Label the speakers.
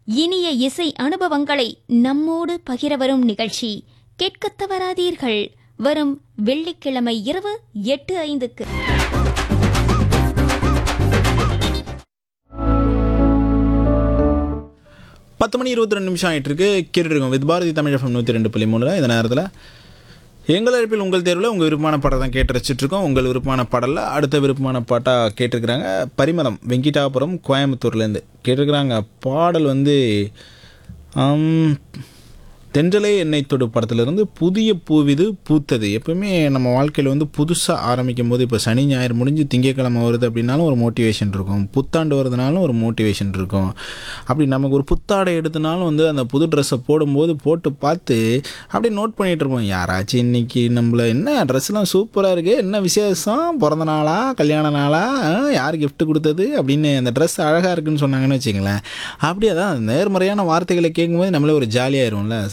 Speaker 1: இனிய இசை அனுபவங்களை நம்மோடு பகிர வரும் நிகழ்ச்சி கேட்கத் தவறாதீர்கள் வரும் வெள்ளிக்கிழமை இரவு எட்டு ஐந்துக்கு
Speaker 2: பத்து மணி இருபத்தி ரெண்டு நிமிஷம் ஆகிட்டு இருக்கு கேட்டுட்டு இருக்கோம் வித் பாரதி தமிழ் எஃப்எம் நூற்றி ரெண்டு புள்ளி மூணுல இந்த நேரத்தில் எங்கள் அழைப்பில் உங்கள் தேர்வில் உங்கள் விருப்பமான பாட்டை தான் கேட்டு ரசிச்சுட்டு இருக்கோம் உங்கள் விருப்பமான பாடலில் அடுத்த விருப்பமான பாட்டாக கேட்டிருக்கிறாங்க பரிமளம் வெங்கிட்டாபுரம் கோயம்புத்தூர்லேருந்து கேட்டிருக்கிறாங்க பாடல் வந்து ஆம், தென்றலே எண்ணெய் தொடு படத்துலேருந்து புதிய பூவிது பூத்தது எப்பவுமே நம்ம வாழ்க்கையில் வந்து புதுசாக ஆரம்பிக்கும் போது இப்போ சனி ஞாயிறு முடிஞ்சு திங்கக்கிழமை வருது அப்படின்னாலும் ஒரு மோட்டிவேஷன் இருக்கும் புத்தாண்டு வருதுனாலும் ஒரு மோட்டிவேஷன் இருக்கும் அப்படி நமக்கு ஒரு புத்தாடை எடுத்தனாலும் வந்து அந்த புது ட்ரெஸ்ஸை போடும்போது போட்டு பார்த்து அப்படியே நோட் பண்ணிகிட்டு இருப்போம் யாராச்சும் இன்னைக்கு நம்மள என்ன ட்ரெஸ்லாம் சூப்பராக இருக்கு என்ன விசேஷம் பிறந்த நாளா கல்யாண நாளா ஆ, யார் gift கொடுத்தது அப்படின்னு அந்த ட்ரெஸ் அழகாக இருக்குன்னு சொன்னாங்கன்னு வச்சுங்களேன் அப்படியே தான் நேர்மறையான வார்த்தைகளை கேட்கும்போது நம்மளே ஒரு ஜாலியாயிரும்ல